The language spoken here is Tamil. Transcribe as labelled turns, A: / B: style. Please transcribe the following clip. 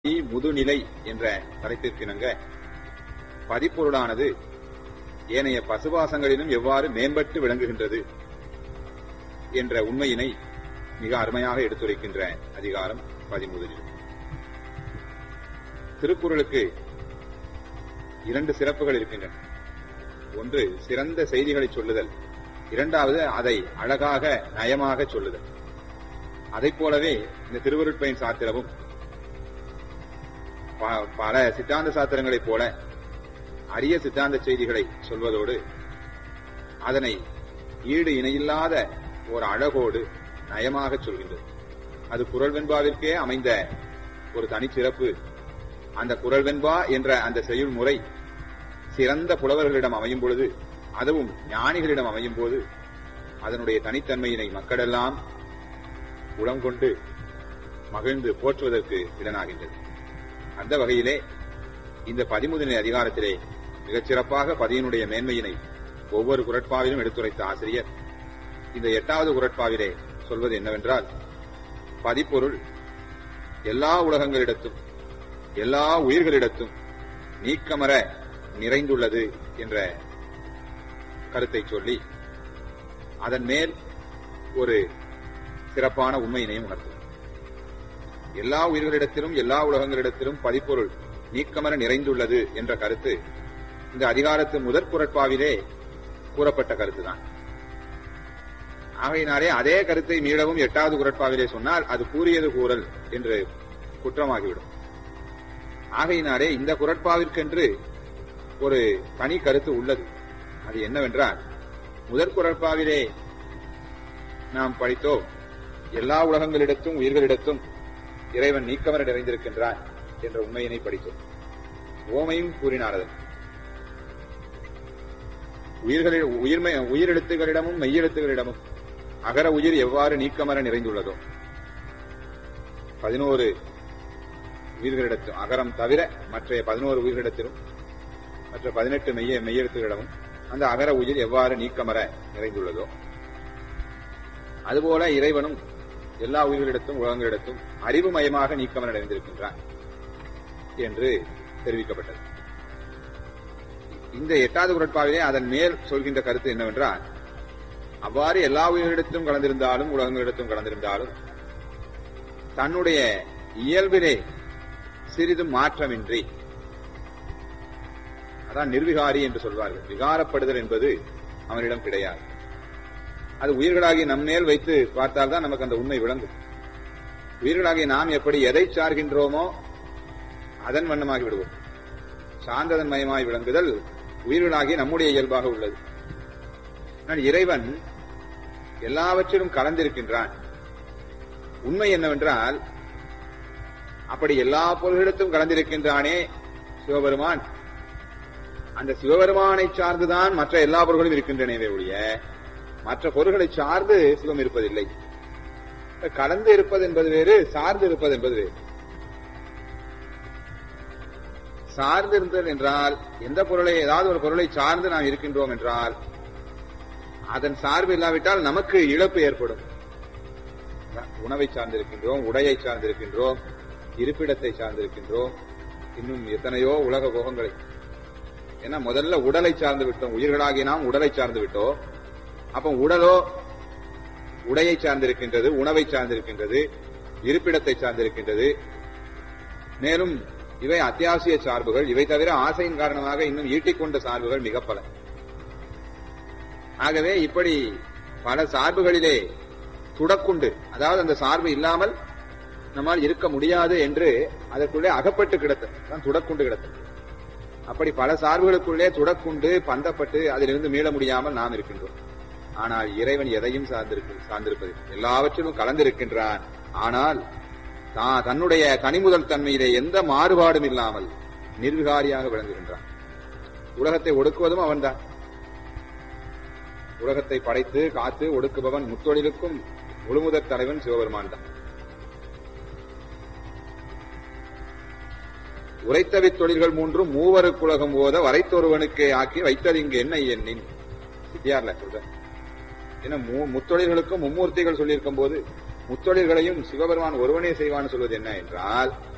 A: முதுநிலை என்ற தலைப்பிற்கிணங்க பதிப்பொருளானது ஏனைய பசுபாசங்களிலும் எவ்வாறு மேம்பட்டு விளங்குகின்றது என்ற உண்மையினை மிக அருமையாக எடுத்துரைக்கின்ற அதிகாரம் பதிமுதலில் திருக்குறளுக்கு இரண்டு சிறப்புகள் இருக்கின்றன ஒன்று சிறந்த செய்திகளை சொல்லுதல் இரண்டாவது அதை அழகாக நயமாக சொல்லுதல் அதைப் போலவே இந்த திருவருட்பயன் சாத்திரமும் ப- பல சித்தாந்த சாத்திரங்களைப் போல அரிய சித்தாந்த செய்திகளை சொல்வதோடு அதனை ஈடு இணையில்லாத ஒரு அழகோடு நயமாக சொல்கின்றது அது குரல் வெண்பாவிற்கே அமைந்த ஒரு தனிச்சிறப்பு அந்த குரல் வெண்பா என்ற அந்த செய்யுள் முறை சிறந்த புலவர்களிடம் அமையும் பொழுது அதுவும் ஞானிகளிடம் அமையும் போது அதனுடைய தனித்தன்மையினை மக்களெல்லாம் உளம் கொண்டு மகிழ்ந்து போற்றுவதற்கு இடனாகின்றது அந்த வகையிலே இந்த பதிமுதனை அதிகாரத்திலே மிகச் சிறப்பாக பதியினுடைய மேன்மையினை ஒவ்வொரு குரட்பாவிலும் எடுத்துரைத்த ஆசிரியர் இந்த எட்டாவது குரட்பாவிலே சொல்வது என்னவென்றால் பதிப்பொருள் எல்லா உலகங்களிடத்தும் எல்லா உயிர்களிடத்தும் நீக்கமர நிறைந்துள்ளது என்ற கருத்தை சொல்லி அதன் மேல் ஒரு சிறப்பான உண்மையினையும் உணர்த்தும் எல்லா உயிர்களிடத்திலும் எல்லா உலகங்களிடத்திலும் பதிப்பொருள் நீக்கமர நிறைந்துள்ளது என்ற கருத்து இந்த அதிகாரத்து முதற் குரட்பாவிலே கூறப்பட்ட கருத்துதான் ஆகையினாலே அதே கருத்தை மீளவும் எட்டாவது குரட்பாவிலே சொன்னால் அது கூறியது கூறல் என்று குற்றமாகிவிடும் ஆகையினாலே இந்த குரட்பாவிற்கென்று ஒரு தனி கருத்து உள்ளது அது என்னவென்றால் முதற் குரட்பாவிலே நாம் படித்தோம் எல்லா உலகங்களிடத்தும் உயிர்களிடத்தும் இறைவன் நீக்கமர நிறைந்திருக்கின்றான் என்ற உண்மையினை படித்தோம் ஓமையும் கூறினார் அதன் உயிர்களில் உயிர்மை உயிரெழுத்துகளிடமும் மெய்யெழுத்துகளிடமும் அகர உயிர் எவ்வாறு நீக்கமர நிறைந்துள்ளதோ பதினோரு உயிர்களிடத்தும் அகரம் தவிர மற்ற பதினோரு உயிர்களிடத்திலும் மற்ற பதினெட்டு மெய்ய மெய்யெழுத்துகளிடமும் அந்த அகர உயிர் எவ்வாறு நீக்கமர நிறைந்துள்ளதோ அதுபோல இறைவனும் எல்லா உயிர்களிடத்தும் உலகங்களிடத்தும் அறிவுமயமாக நீக்கமர நிறைந்திருக்கின்றான் என்று தெரிவிக்கப்பட்டது இந்த எட்டாவது குரட்பாவிலே அதன் மேல் சொல்கின்ற கருத்து என்னவென்றால் அவ்வாறு எல்லா உயிரிடத்தும் கலந்திருந்தாலும் உலகங்களிடத்தும் கலந்திருந்தாலும் தன்னுடைய இயல்பிலே சிறிதும் மாற்றமின்றி அதான் நிர்விகாரி என்று சொல்வார்கள் விகாரப்படுதல் என்பது அவனிடம் கிடையாது அது உயிர்களாகி நம் மேல் வைத்து பார்த்தால்தான் நமக்கு அந்த உண்மை விளங்கும் உயிர்களாகிய நாம் எப்படி எதை சார்கின்றோமோ அதன் வண்ணமாகி விடுவோம் சார்ந்ததன் மயமாய் விளங்குதல் உயிர்களாகி நம்முடைய இயல்பாக உள்ளது ஆனால் இறைவன் எல்லாவற்றிலும் கலந்திருக்கின்றான் உண்மை என்னவென்றால் அப்படி எல்லா பொருள்களிடத்தும் கலந்திருக்கின்றானே சிவபெருமான் அந்த சிவபெருமானை சார்ந்துதான் மற்ற எல்லா பொருள்களும் இருக்கின்றனவே ஒழிய மற்ற பொருள்களை சார்ந்து சிவம் இருப்பதில்லை கலந்து இருப்பது என்பது வேறு சார்ந்து இருப்பது என்பது வேறு சார்ந்து இருந்தல் என்றால் எந்த பொருளை ஏதாவது ஒரு பொருளை சார்ந்து நாம் இருக்கின்றோம் என்றால் அதன் சார்பு இல்லாவிட்டால் நமக்கு இழப்பு ஏற்படும் உணவை சார்ந்திருக்கின்றோம் உடையை சார்ந்திருக்கின்றோம் இருப்பிடத்தை சார்ந்திருக்கின்றோம் இன்னும் எத்தனையோ உலக போகங்களை ஏன்னா முதல்ல உடலை சார்ந்து விட்டோம் உயிர்களாகி நாம் உடலை சார்ந்து விட்டோம் அப்ப உடலோ உடையை சார்ந்திருக்கின்றது உணவை சார்ந்திருக்கின்றது இருப்பிடத்தை சார்ந்திருக்கின்றது மேலும் இவை அத்தியாவசிய சார்புகள் இவை தவிர ஆசையின் காரணமாக இன்னும் ஈட்டிக்கொண்ட சார்புகள் மிக பல ஆகவே இப்படி பல சார்புகளிலே துடக்குண்டு அதாவது அந்த சார்பு இல்லாமல் நம்மால் இருக்க முடியாது என்று அதற்குள்ளே அகப்பட்டு கிடத்தல் தான் துடக்குண்டு கிடத்தல் அப்படி பல சார்புகளுக்குள்ளே துடக்குண்டு பந்தப்பட்டு அதிலிருந்து மீள முடியாமல் நாம் இருக்கின்றோம் ஆனால் இறைவன் எதையும் சார்ந்திருக்கு சார்ந்திருப்பது எல்லாவற்றிலும் கலந்திருக்கின்றான் ஆனால் தான் தன்னுடைய கனிமுதல் தன்மையிலே எந்த மாறுபாடும் இல்லாமல் நிர்விகாரியாக விளங்குகின்றான் உலகத்தை ஒடுக்குவதும் அவன்தான் உலகத்தை படைத்து காத்து ஒடுக்குபவன் முத்தொழிலுக்கும் முழுமுதற் தலைவன் சிவபெருமான் தான் உரைத்தவி தொழில்கள் மூன்றும் மூவருக்குலகம் ஓத வரைத்தொருவனுக்கே ஆக்கி வைத்தது இங்கு என்ன எண்ணின் சித்தியார்ல சொல்ற ஏன்னா மூ- முத்தொழில்களுக்கும் மும்மூர்த்திகள் சொல்லியிருக்கும் போது முத்தொழில்களையும் சிவபெருமான் ஒருவனே செய்வான்னு சொல்வது என்ன என்றால்